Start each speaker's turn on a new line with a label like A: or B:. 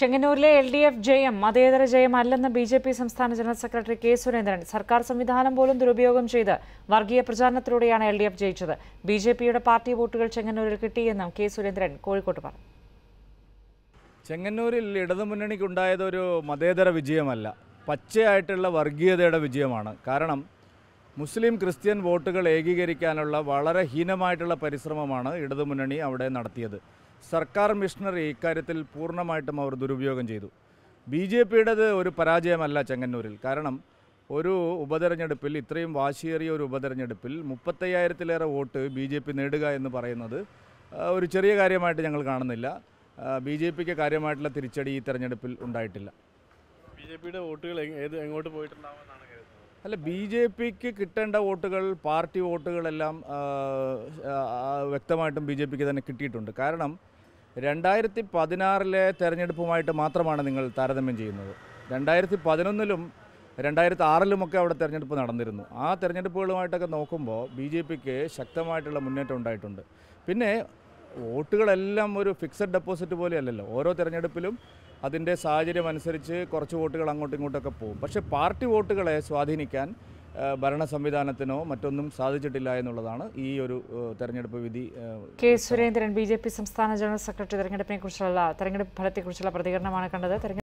A: ചെങ്ങന്നൂരിലെ L D F ജയം മതേതര ജയം അല്ലെന്ന് ബി ജെ പി സംസ്ഥാന ജനറൽ സെക്രട്ടറി കെ സുരേന്ദ്രൻ സർക്കാർ സംവിധാനം പോലും ദുരുപയോഗം ചെയ്ത് വർഗീയ പ്രചാരണത്തിലൂടെയാണ് എൽ ഡി എഫ് ജയിച്ചത് ബി ജെ പിയുടെ പാർട്ടി വോട്ടുകൾ ചെങ്ങന്നൂരിൽ കിട്ടിയെന്നും കെ സുരേന്ദ്രൻ കോഴിക്കോട്ട് പറഞ്ഞു
B: ചെങ്ങന്നൂരിൽ ഇടതുമുന്നണിക്കുണ്ടായത് ഒരു മതേതര വിജയമല്ല പച്ചയായിട്ടുള്ള വർഗീയതയുടെ വിജയമാണ് കാരണം മുസ്ലിം ക്രിസ്ത്യൻ വോട്ടുകൾ ഏകീകരിക്കാനുള്ള വളരെ ഹീനമായിട്ടുള്ള പരിശ്രമമാണ് ഇടതുമുന്നണി അവിടെ നടത്തിയത് സർക്കാർ മിഷണറി ഇക്കാര്യത്തിൽ പൂർണ്ണമായിട്ടും അവർ ദുരുപയോഗം ചെയ്തു ബി ജെ പിയുടേത് ഒരു പരാജയമല്ല ചെങ്ങന്നൂരിൽ കാരണം ഒരു ഉപതെരഞ്ഞെടുപ്പിൽ ഇത്രയും വാശിയേറിയ ഒരു ഉപതെരഞ്ഞെടുപ്പിൽ മുപ്പത്തയ്യായിരത്തിലേറെ വോട്ട് ബി ജെ പി നേടുക എന്ന് പറയുന്നത് ആ, ഒരു ചെറിയ കാര്യമായിട്ട് ഞങ്ങൾ കാണുന്നില്ല ബി ജെ പിക്ക് കാര്യമായിട്ടുള്ള തിരിച്ചടി ഈ തെരഞ്ഞെടുപ്പിൽ ഉണ്ടായിട്ടില്ല
C: ബി ജെ പിയുടെ വോട്ടുകൾ എങ്- ഏത് എങ്ങോട്ട് പോയിട്ടുണ്ടാവുമെന്നാണ് കരുതുന്നത്
B: അല്ല ബി ജെ പിക്ക് കിട്ടേണ്ട വോട്ടുകൾ പാർട്ടി വോട്ടുകളെല്ലാം ആ, ആ, വ്യക്തമായിട്ടും ബി ജെ പിക്ക് തന്നെ കിട്ടിയിട്ടുണ്ട് കാരണം രണ്ടായിരത്തി പതിനാറിലെ തെരഞ്ഞെടുപ്പുമായിട്ട് മാത്രമാണ് നിങ്ങൾ താരതമ്യം ചെയ്യുന്നത് രണ്ടായിരത്തി പതിനൊന്നിലും രണ്ടായിരത്തി ആറിലുമൊക്കെ അവിടെ തെരഞ്ഞെടുപ്പ് നടന്നിരുന്നു ആ തെരഞ്ഞെടുപ്പുകളുമായിട്ടൊക്കെ നോക്കുമ്പോൾ ബി ജെ പിക്ക് ശക്തമായിട്ടുള്ള മുന്നേറ്റം ഉണ്ടായിട്ടുണ്ട് പിന്നെ വോട്ടുകളെല്ലാം ഒരു ഫിക്സഡ് ഡെപ്പോസിറ്റ് പോലെയല്ലല്ലോ ഓരോ തെരഞ്ഞെടുപ്പിലും അതിൻ്റെ സാഹചര്യം അനുസരിച്ച് കുറച്ച് വോട്ടുകൾ അങ്ങോട്ടും ഇങ്ങോട്ടൊക്കെ പോകും പക്ഷേ പാർട്ടി വോട്ടുകളെ സ്വാധീനിക്കാൻ ആ, ഭരണ സംവിധാനത്തിനോ മറ്റൊന്നും സാധിച്ചിട്ടില്ല എന്നുള്ളതാണ് ഈ ഒരു ആ, തെരഞ്ഞെടുപ്പ് വിധി ആ,
A: K Surendran B J P സംസ്ഥാന ജനറൽ സെക്രട്ടറി തെരഞ്ഞെടുപ്പിനെ കുറിച്ചുള്ള തെരഞ്ഞെടുപ്പ് ഫലത്തെക്കുറിച്ചുള്ള പ്രതികരണമാണ് കണ്ടത് തെരഞ്ഞെടുപ്പ്